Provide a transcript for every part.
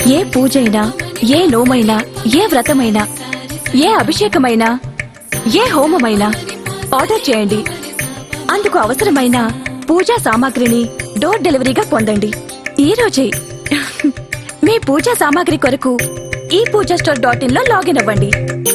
ఏ పూజైనా ఏ నోమైనా ఏ వ్రతమైనా ఏ అభిషేకమైనా ఏ హోమమైనా ఆర్డర్ చేయండి అందుకు అవసరమైన పూజా సామాగ్రిని డోర్ డెలివరీగా పొందండి ఈ రోజే మీ పూజా సామాగ్రి కొరకు ఈ పూజా స్టోర్ డాట్ ఇన్ లో లాగిన్ అవ్వండి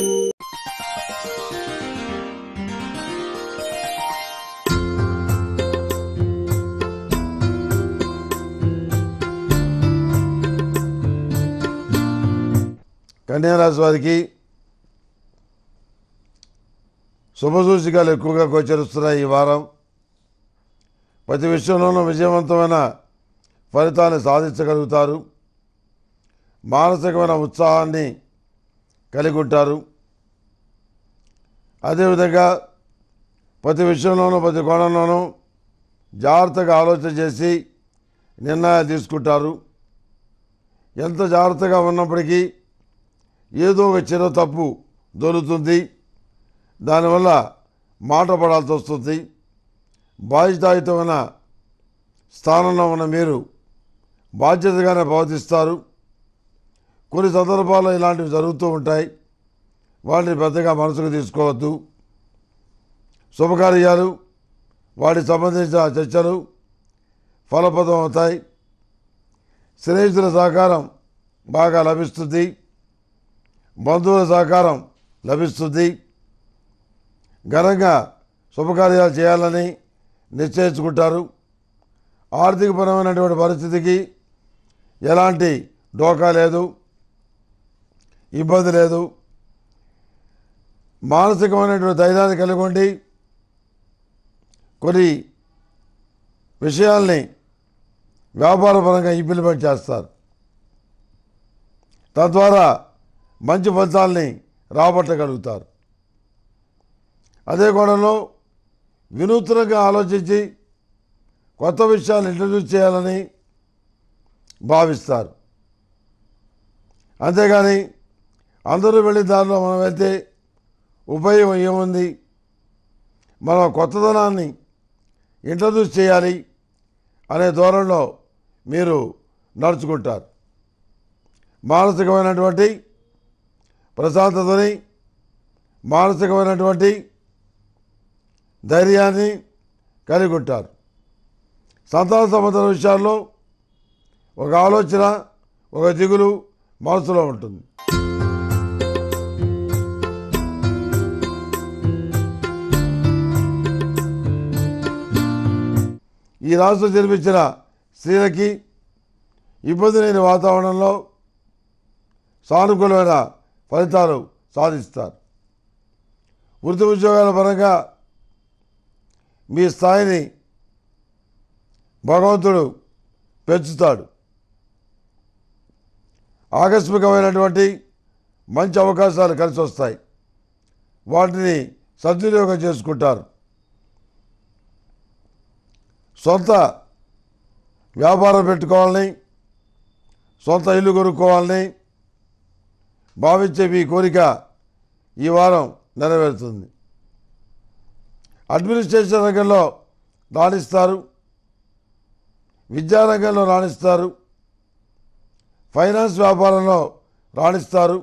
కన్యారాశి వారికి శుభసూచికలు ఎక్కువగా గోచరిస్తున్నాయి ఈ వారం ప్రతి విషయంలోనూ విజయవంతమైన ఫలితాన్ని సాధించగలుగుతారు మానసికమైన ఉత్సాహాన్ని కలిగి ఉంటారు అదేవిధంగా ప్రతి విషయంలోనూ ప్రతి కోణంలోనూ జాగ్రత్తగా ఆలోచన చేసి నిర్ణయాలు తీసుకుంటారు ఎంత జాగ్రత్తగా ఉన్నప్పటికీ ఏదో ఒక చిన్న తప్పు దొరుకుతుంది దానివల్ల మాట పడాల్సి వస్తుంది బాధ్యతాయుతమైన స్థానంలో ఉన్న మీరు బాధ్యతగానే ప్రవర్తిస్తారు కొన్ని సందర్భాల్లో ఇలాంటివి జరుగుతూ ఉంటాయి వాటిని పెద్దగా మనసుకు తీసుకోవద్దు శుభకార్యాలు వాటికి సంబంధించిన చర్చలు ఫలప్రదం అవుతాయి స్నేహితుల సహకారం బాగా లభిస్తుంది బంధువుల సహకారం లభిస్తుంది ఘనంగా శుభకార్యాలు చేయాలని నిశ్చయించుకుంటారు ఆర్థికపరమైనటువంటి పరిస్థితికి ఎలాంటి డోకా లేదు ఇబ్బంది లేదు మానసికమైనటువంటి ధైర్యాన్ని కలిగి ఉండి కొన్ని విషయాల్ని వ్యాపారపరంగా ఇంప్లిమెంట్ చేస్తారు తద్వారా మంచి ఫలితాల్ని రాబట్టగలుగుతారు అదే కోణంలో వినూత్నంగా ఆలోచించి కొత్త విషయాలు ఇంట్రడ్యూస్ చేయాలని భావిస్తారు అంతేగాని అందరూ వెళ్ళిన దారిలో మనం వెళ్తే ఉపయోగం ఏముంది మనం కొత్తదనాన్ని ఇంట్రడ్యూస్ చేయాలి అనే ధోరణిలో మీరు నడుచుకుంటారు మానసికమైనటువంటి ప్రశాంతతని మానసికమైనటువంటి ధైర్యాన్ని కలిగి ఉంటారు సంతాన సంబంధం విషయాల్లో ఒక ఆలోచన ఒక దిగులు మనసులో ఉంటుంది ఈ రాష్ట్రం జన్మించిన స్త్రీలకి ఇబ్బంది లేని వాతావరణంలో సానుకూలమైన ఫలితాలు సాధిస్తారు వృత్తి ఉద్యోగాల పరంగా మీ స్థాయిని భగవంతుడు పెంచుతాడు ఆకస్మికమైనటువంటి మంచి అవకాశాలు కలిసి వస్తాయి వాటిని సద్వినియోగం చేసుకుంటారు సొంత వ్యాపారం పెట్టుకోవాలని సొంత ఇల్లు కొనుక్కోవాలని భావించే మీ కోరిక ఈ వారం నెరవేరుతుంది అడ్మినిస్ట్రేషన్ రంగంలో రాణిస్తారు విద్యారంగంలో రాణిస్తారు ఫైనాన్స్ వ్యాపారంలో రాణిస్తారు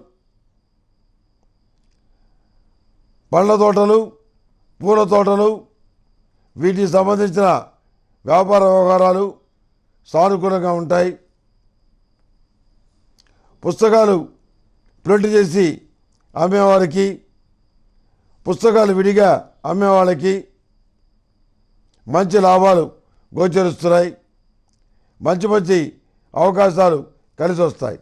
పండ్ల తోటలు పూల తోటలు వీటికి సంబంధించిన వ్యాపార వ్యవహారాలు సానుకూలంగా ఉంటాయి పుస్తకాలు ప్రింట్ చేసి అమ్మేవారికి పుస్తకాలు విడిగా అమ్మేవాళ్ళకి మంచి లాభాలు గోచరిస్తున్నాయి మంచి మంచి అవకాశాలు కలిసి వస్తాయి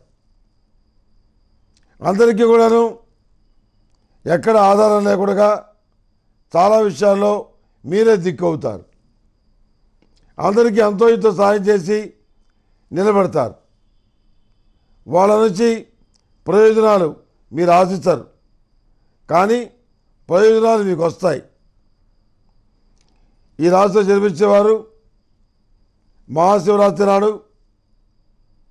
అందరికీ కూడాను ఎక్కడ ఆధారం లేకుండా చాలా విషయాల్లో మీరే దిక్కు అవుతారు అందరికీ ఎంతో ఇంతో సాయం చేసి నిలబెడతారు వాళ్ళ నుంచి ప్రయోజనాలు మీరు ఆశిస్తారు కానీ ప్రయోజనాలు మీకు వస్తాయి ఈ రాష్ట్రం జన్మించేవారు మహాశివరాత్రి నాడు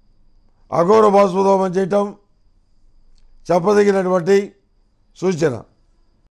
అఘోర బాస్పదోమం చేయటం చెప్పదగినటువంటి సూచన